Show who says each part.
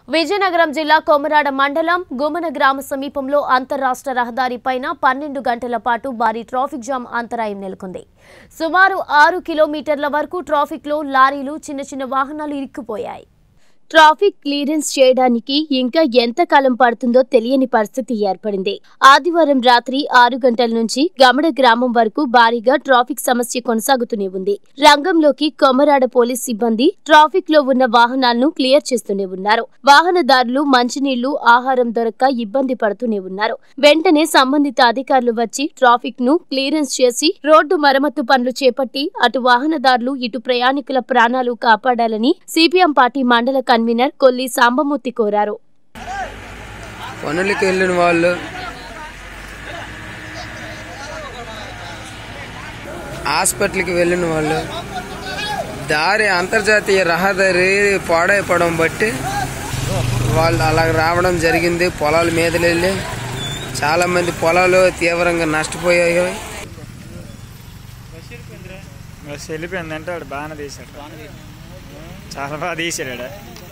Speaker 1: విజయనగరం జిల్లా కొమరాడ మండలం గుమన గ్రామ సమీపంలో అంతర్రాష్ట్ర రహదారి పైన పన్నెండు గంటల పాటు భారీ ట్రాఫిక్ జామ్ అంతరాయం నెలకొంది సుమారు ఆరు కిలోమీటర్ల వరకు ట్రాఫిక్లో లారీలు చిన్న చిన్న వాహనాలు ఇరుక్కుపోయాయి ట్రాఫిక్ క్లియరెన్స్ చేయడానికి ఇంకా ఎంత కాలం పడుతుందో తెలియని పరిస్థితి ఏర్పడింది ఆదివారం రాత్రి ఆరు గంటల నుంచి గమడ గ్రామం వరకు భారీగా ట్రాఫిక్ సమస్య కొనసాగుతూనే ఉంది రంగంలోకి కొమరాడ పోలీస్ సిబ్బంది ట్రాఫిక్ లో ఉన్న వాహనాలను క్లియర్ చేస్తూనే ఉన్నారు వాహనదారులు మంచినీళ్లు ఆహారం దొరక్క ఇబ్బంది పడుతూనే ఉన్నారు వెంటనే సంబంధిత అధికారులు వచ్చి ట్రాఫిక్ ను క్లియరెన్స్ చేసి రోడ్డు మరమ్మతు పనులు చేపట్టి అటు వాహనదారులు ఇటు ప్రయాణికుల ప్రాణాలు కాపాడాలని సిపిఎం పార్టీ మండల కన్వీనర్ కొల్లి సాంబమూర్తి కోరారు
Speaker 2: పనులకి వెళ్ళిన వాళ్ళు హాస్పిటల్కి వెళ్ళిన వాళ్ళు దారి అంతర్జాతీయ రహదారి పాడైపోవడం బట్టి వాళ్ళు అలా రావడం జరిగింది పొలాల మీద వెళ్ళి చాలామంది పొలాలు తీవ్రంగా నష్టపోయాయి
Speaker 3: బస్ వెళ్ళిపోయిందంటే వాడు బాగానే తీశాడు చాలా బాగా తీసాడు ఆడ